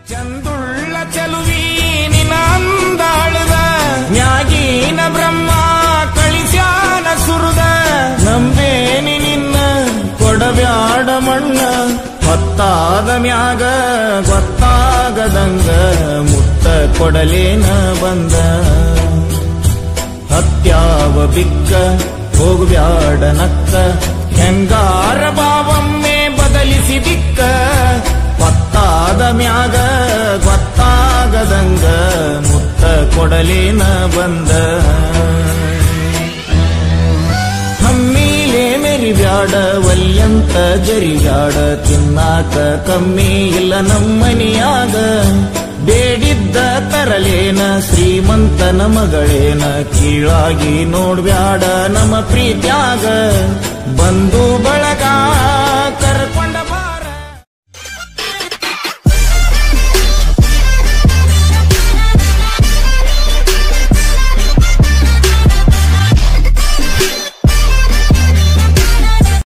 ಚಂದುಳ್ಳ ಚಲುವಿ ನಿನ ಅಂದಾಳದ ಮ್ಯಾಗೀನ ಬ್ರಹ್ಮ ಕಳಿಸ್ಯಾನ ಸುರದ ನಂಬೇನಿ ನಿನ್ನ ಕೊಡಬ್ಯಾಡ ಮಣ್ಣ ಹೊತ್ತಾದ ಮ್ಯಾಗ ಗೊತ್ತಾಗದಂಗ ಮುತ್ತ ಕೊಡಲೇನ ಬಂದ ಹತ್ಯಾವ ಬಿಕ್ಕ ಹೋಗ್ಬ್ಯಾಡ ನಕ್ಕ ಹೆಂಗಾರ ಬಾವಮ್ಮೆ ಬದಲಿಸಿ ದಿಕ್ಕ ಪತ್ತಾದ ಮ್ಯಾಗ ಗೊತ್ತಾಗದಂಗ ಮುತ್ತ ಕೊಡಲೇನ ಬಂದ ಹಮ್ಮಿಲೆ ಮೆರಿಬ್ಯಾಡ ವಲ್ಯಂತ ಜರಿಬ್ಯಾಡ ತಿನ್ನಾಕ ಕಮ್ಮಿ ಇಲ್ಲ ನಮ್ಮನಿಯಾಗ ಬೇಡಿದ್ದ ತರಲೇನ ಶ್ರೀಮಂತನ ಮಗಳೇನ ಕೀಳಾಗಿ ನೋಡ್ಬ್ಯಾಡ ನಮ್ಮ ಪ್ರೀತ್ಯಾಗ ಬಂಧು ಬಳಗ